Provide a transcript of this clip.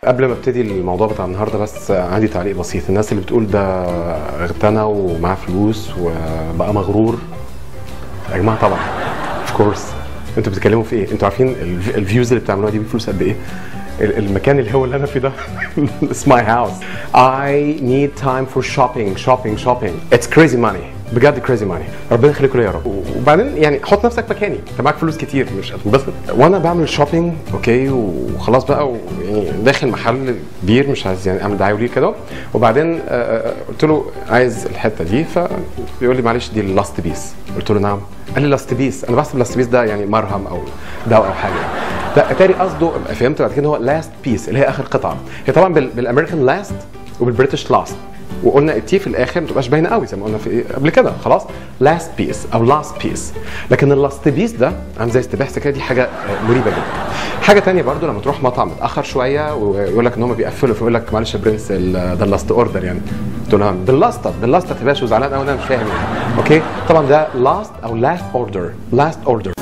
قبل ما ابتدي الموضوع بتاع النهارده بس عندي تعليق بسيط الناس اللي بتقول ده اغتنى ومعاه فلوس وبقى مغرور يا جماعه طبعا اوف كورس انتوا بتتكلموا في ايه انتوا عارفين الف- الفيوز اللي بتعملوها دي بفلوس قد ايه ال- المكان اللي هو اللي انا فيه ده It's my house I need time for shopping shopping shopping It's crazy money بجد كريزي ماني ربنا يخليكم ليا يا رب وبعدين يعني حط نفسك مكاني انت معاك فلوس كتير مش هتنبسط وانا بعمل شوبينج اوكي وخلاص بقى ويعني داخل محل كبير مش عايز يعني اعمل دعايه ليه كده وبعدين آه، آه، قلت له عايز الحته دي فبيقول لي معلش دي اللاست بيس قلت له نعم قال لي لاست بيس انا بحسب لاست بيس ده يعني مرهم او دواء او حاجه لا اتاري قصده فهمت بعد كده هو لاست بيس اللي هي اخر قطعه هي طبعا بال- بالامريكان لاست وبالبريتش لاست وقلنا التي في الاخر ما تبقاش باينه قوي زي ما قلنا في قبل كده خلاص لاست بيس او لاست بيس لكن اللاست بيس ده عامل زي استباحه كده دي حاجه آه، مريبه جدا حاجه تانية برضو لما تروح مطعم متاخر شويه ويقول لك ان هم بيقفلوا فيقول لك معلش يا برنس ال- ده اللاست اوردر يعني قلت له نعم باللاست باللاست يا باشا وزعلان قوي انا مش فاهم يعني اوكي طبعا ده لاست او لاست اوردر لاست اوردر